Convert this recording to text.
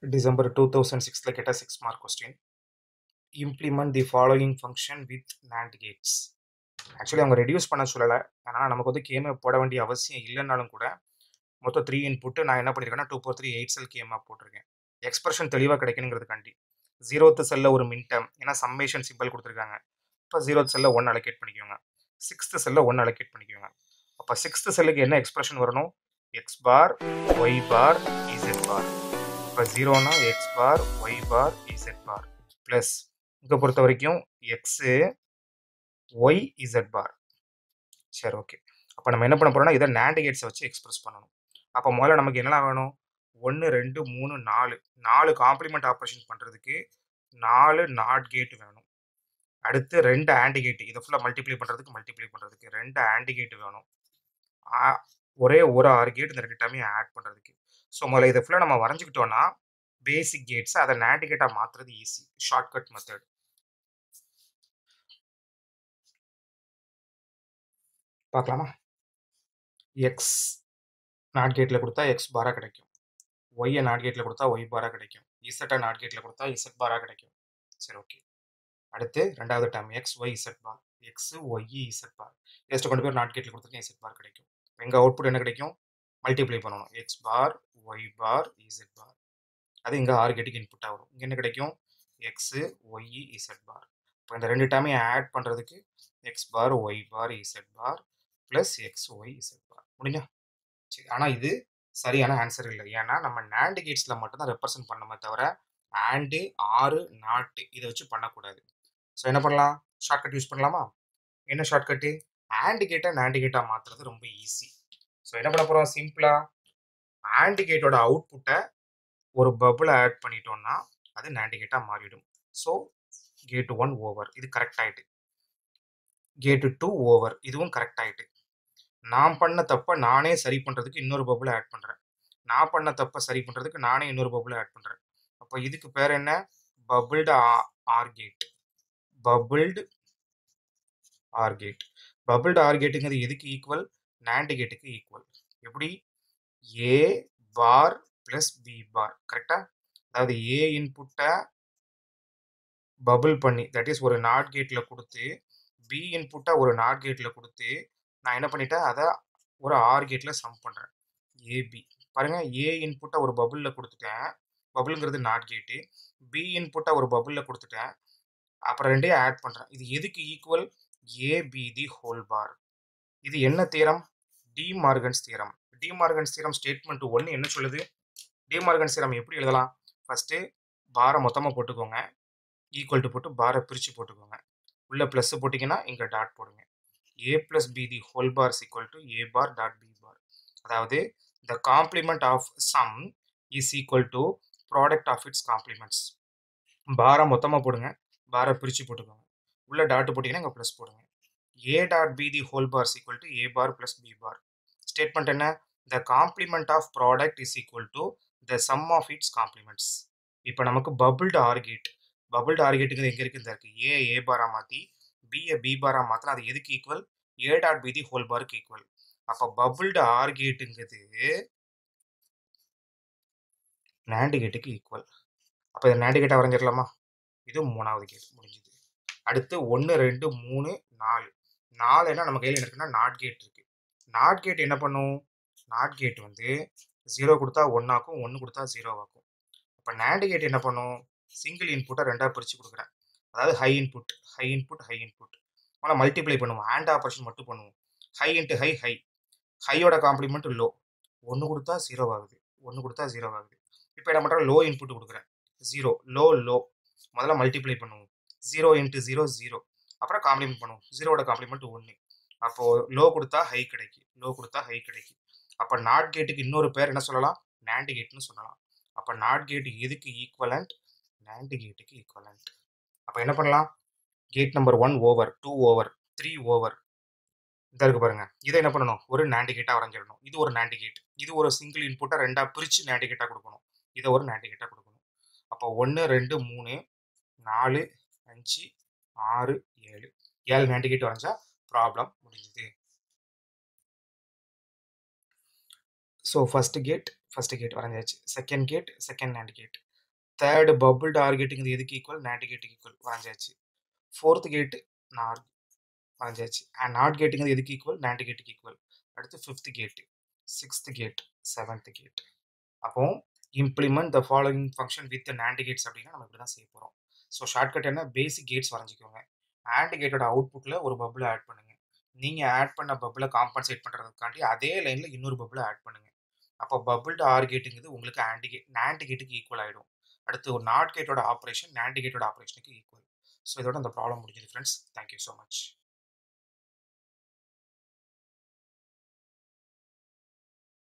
December two thousand சிக்ஸில் கேட்ட six mark question implement the following function with NAND gates actually அவங்க reduce பண்ண சொல்லலை அதனால் நமக்கு வந்து கேமை போட வேண்டிய அவசியம் இல்லைனாலும் கூட மொத்தம் த்ரீ இன்புட்டு நான் என்ன பண்ணியிருக்கேன்னா two four three eight cell கேமாக போட்டிருக்கேன் எக்ஸ்பிரஷன் தெளிவாக கிடைக்கணுங்கிறதுக்காண்டி ஜீரோத்து செல்லில் ஒரு மின்டம் ஏன்னா சம்மேஷன் சிம்பிள் கொடுத்துருக்காங்க இப்போ ஜீரோத் செல்லில் ஒன் அலோகேட் பண்ணிக்கோங்க சிக்ஸ்த்து செல்லில் ஒன் அலோகேட் பண்ணிக்கோங்க அப்போ சிக்ஸ்த்து செல்லுக்கு என்ன எக்ஸ்பிரஷன் வரணும் X bar Y bar Z bar இப்போ ஜீரோனா X bar Y bar Z bar plus இங்கே பொறுத்த வரைக்கும் எக்ஸு ஒய் இசட் பார் சரி ஓகே அப்போ நம்ம என்ன பண்ண போறோம்னா இதை நேண்ட் கேட்ஸை வச்சு எக்ஸ்பிரஸ் பண்ணணும் அப்போ முதல்ல நமக்கு என்னெல்லாம் வேணும் ஒன்று ரெண்டு மூணு நாலு நாலு காம்ப்ளிமெண்ட் ஆப்ரேஷன் பண்ணுறதுக்கு நாலு நாட் கேட் வேணும் அடுத்து ரெண்டு ஆண்டி கேட் இதை ஃபுல்லாக மல்டிப்ளை பண்ணுறதுக்கு மல்டிப்ளை பண்ணுறதுக்கு ரெண்டு ஆண்டி கேட் வேணும் ஆ- ஒரே ஒரு ஆறு கேட் இந்த ரெண்டு டைமையும் ஆட் பண்ணுறதுக்கு ஸோ முதல்ல இதை ஃபுல்லாக நம்ம வரைஞ்சிக்கிட்டோம்னா பேசிக் கேட்ஸ் அதை நேண்டி கேட்டாக மாற்றுறது ஈஸி ஷார்ட்கட் மெத்தட் பார்க்கலாமா எக்ஸ் நாட் கேட்டில் கொடுத்தா எக்ஸ் பாரா கிடைக்கும் ஒய்யை நாட் கேட்டில் கொடுத்தா ஒய் பாரா கிடைக்கும் இசட்டை நாட் கேட்டில் கொடுத்தா இசட் பாரா கிடைக்கும் சரி ஓகே அடுத்து ரெண்டாவது time X Y Z bar X Y Z bar எஸ்ட்டு கொண்டு போய் நாட் கேட்டில் கொடுத்துருக்கேன் இசட் பார் கிடைக்கும் எங்கள் அவுட்புட் என்ன கிடைக்கும் மல்டிப்ளை பண்ணணும் X bar Y bar Z bar அது இங்கே ஆறு கேட்டுக்கு இன்புட்டாக வரும் இங்கே என்ன கிடைக்கும் எக்ஸு ஒய் இசட் பார் இப்போ இந்த ரெண்டு டைமையும் ஆட் பண்ணுறதுக்கு X bar Y bar Z bar plus X Y Z bar முடிஞ்சா சரி ஆனால் இது சரியான ஆன்சர் இல்லை ஏன்னா நம்ம நேண்டு கேட்ஸில் மட்டும்தான் ரெப்ரசன்ட் பண்ணணுமே தவிர ஆண்டு ஆறு நாட்டு இதை வச்சு பண்ணக்கூடாது ஸோ என்ன பண்ணலாம் ஷார்ட்கட் யூஸ் பண்ணலாமா என்ன ஷார்ட்கட்டு ஆண்டு கேட்டை நேண்டு கேட்டாக மாற்றுறது ரொம்ப ஈஸி ஸோ என்ன பண்ண போகிறோம் சிம்பிளாக ஆண்டு கேட்டோட அவுட்புட்டை ஒரு பபுளை ஆட் பண்ணிட்டோம்னா அது நேண்டு கேட்டாக மாறிடும் ஸோ கேட் ஒன் ஓவர் இது கரெக்ட் ஆயிட்டு கேட்டு டூ ஓவர் இதுவும் கரெக்ட் ஆயிட்டு நான் பண்ண தப்பை நானே சரி பண்ணுறதுக்கு இன்னொரு பபுளை ஆட் பண்ணுறேன் நான் பண்ண தப்பை சரி பண்ணுறதுக்கு நானே இன்னொரு பபுளை ஆட் பண்ணுறேன் அப்போ இதுக்கு பேர் என்ன bubbled OR gate bubbled OR gate bubbled OR கேட்டுங்கிறது எதுக்கு ஈக்குவல் நேண்டு கேட்டுக்கு ஈக்குவல் எப்படி ஏ பார் ப்ளஸ் பி பார் கரெக்டாக அதாவது ஏ இன்புட்டை பபுள் பண்ணி தட் இஸ் ஒரு நாட் கேட்டில் கொடுத்து பி இன்புட்டை ஒரு நாட் கேட்டில் கொடுத்து நான் என்ன பண்ணிட்டேன் அதை ஒரு ஆர் கேட்டில் சம் பண்ணுறேன் ஏபி பாருங்க ஏ இன்புட்டை ஒரு பபுளில் கொடுத்துட்டேன் பபுளுங்கிறது நாட் கேட்டு பி இன்புட்டை ஒரு பபுளில் கொடுத்துட்டேன் அப்புறம் ரெண்டையும் ஆட் பண்ணுறேன் இது எதுக்கு equal AB the whole bar இது என்ன theorem De Morgan's theorem De Morgan's theorem statement ஒன்று என்ன சொல்லுது டி மார்கன்ஸ் தியரம் எப்படி எழுதலாம் ஃபஸ்ட்டு பாரை மொத்தமாக போட்டுக்கோங்க ஈக்குவல் டு போட்டு பாரை பிரித்து போட்டுக்கோங்க உள்ள ப்ளஸ் போட்டிங்கன்னா இங்கே டாட் போடுங்க A plus B the whole bar equal to A bar dot B bar அதாவது the complement of sum is equal to product of its complements பாரை மொத்தமாக போடுங்க பாரை பிரித்து போட்டுக்கோங்க உள்ள டாட் போட்டிங்கன்னா இங்கே ப்ளஸ் போடுங்க A dot B the whole bar equal to A bar plus B bar statement என்ன the complement of product is equal to the sum of its complements இப்போ நமக்கு பபுள்டு ஆர்கேட் பபுள்டு ஆர்கேட்டுங்கிறது எங்கே இருக்குது இந்த இருக்குது ஏ ஏ பாரா மாற்றி பிஏ பி பாரா மாற்றினா அது எதுக்கு equal A dot B the whole பாருக்கு ஈக்குவல் அப்போ பபுள்டு ஆர்கேட்டுங்கிறது நேண்டு கேட்டுக்கு ஈக்குவல் அப்போ இதை நேண்டு கேட்டாக வரைஞ்சிடலாமா இது மூணாவது கேட் முடிஞ்சுது அடுத்து ஒன்று ரெண்டு மூணு நாலு நாலு என்ன நம்ம கையில் இருக்குன்னா நாட் கேட் இருக்கு நாட் கேட் என்ன பண்ணும் நாட் கேட் வந்து ஜீரோ கொடுத்தா ஒன்னாக்கும் ஒன்று கொடுத்தா ஜீரோவாக்கும் அப்போ நேண்டு கேட் என்ன பண்ணும் சிங்கிள் இன்புட்டை ரெண்டாக பிரித்து கொடுக்குறேன் அதாவது high input high input high input ஆனால் மல்டிப்ளை பண்ணுவோம் ஆண்ட் ஆப்ரேஷன் மட்டும் பண்ணுவோம் ஹை இன்ட்டு ஹை ஹை ஹையோட காம்ப்ளிமெண்ட் லோ ஒன்று கொடுத்தா ஜீரோ ஆகுது ஒன்று கொடுத்தா ஜீரோ ஆகுது இப்போ என்ன பண்ணுறேன் லோ இன்புட் கொடுக்குறேன் ஜீரோ லோ லோ முதல்ல மல்டிப்ளை பண்ணுவோம் ஜீரோ இன்ட்டு ஜீரோ ஜீரோ அப்புறம் காம்ப்ளிமெண்ட் பண்ணுவோம் ஜீரோட காம்ப்ளிமெண்ட் ஒன்று அப்போது லோ கொடுத்தா ஹை கிடைக்கும் லோ கொடுத்தா ஹை கிடைக்கும் அப்போ நாட் கேட்டுக்கு இன்னொரு பேர் என்ன சொல்லலாம் நேண்டு கேட்னு சொல்லலாம் அப்போ நாட் கேட் எதுக்கு ஈக்குவலண்ட் நேண்டு கேட்டுக்கு ஈக்குவலண்ட் அப்போ என்ன பண்ணலாம் gate number one over two over three over இந்த இருக்கு பாருங்க இதை என்ன பண்ணணும் ஒரு நேண்டு கேட்டாக வரைஞ்சிடணும் இது ஒரு நேண்டு கேட் இது ஒரு சிங்கிள் இன்புட்டை ரெண்டாக பிரித்து நேண்டு கேட்டாக கொடுக்கணும் இதை ஒரு நேண்டு கேட்டாக கொடுக்கணும் அப்போ ஒன்று ரெண்டு மூணு நாலு அஞ்சு ஆறு ஏழு ஏழு நேண்டு கேட் வரைஞ்சா ப்ராப்ளம் முடிஞ்சுது so first gate first gate வரைஞ்சாச்சு second gate second NAND gate third bubbled OR கேட்டுங்கிறது எதுக்கு ஈக்குவல் நாட் கேட்டுக்கு ஈக்குவல் வரைஞ்சாச்சு ஃபோர்த் கேட்டு நார் வரைஞ்சாச்சு அண்ட் நாட் கேட்டுங்கிறது எதுக்கு ஈக்குவல் நாட் கேட்டுக்கு ஈக்குவல் அடுத்து fifth gate sixth gate seventh gate அப்போ implement the following function with NAND gates அப்படின்னா நம்ம இப்படி தான் செய்ய போகிறோம் ஸோ ஷார்ட்கட் என்ன பேசிக் கேட்ஸ் வரைஞ்சிக்கோங்க ஆண்ட் கேட்டோட அவுட்புட்டில் ஒரு பபுளை ஆட் பண்ணுங்கள் நீங்கள் ஆட் பண்ண பபுளை காம்பன்சேட் பண்ணுறதுக்காண்டி அதே லைனில் இன்னொரு பபுளை ஆட் பண்ணுங்கள் அப்போ பபுள்டு ஆர் கேட்டுங்கிறது உங்களுக்கு ஆண்டி கேட் நாண்ட் கேட்டுக்கு ஈக்குவல் ஆகிடும் அடுத்து ஒரு நாட் கேட்டோட ஆப்ரேஷன் நாண்ட் கேட்டோட ஆப்ரேஷனுக்கு ஈக்குவல் ஸோ இதோட அந்த ப்ராப்ளம் முடிஞ்சது ஃப்ரெண்ட்ஸ் தேங்க்யூ ஸோ மச்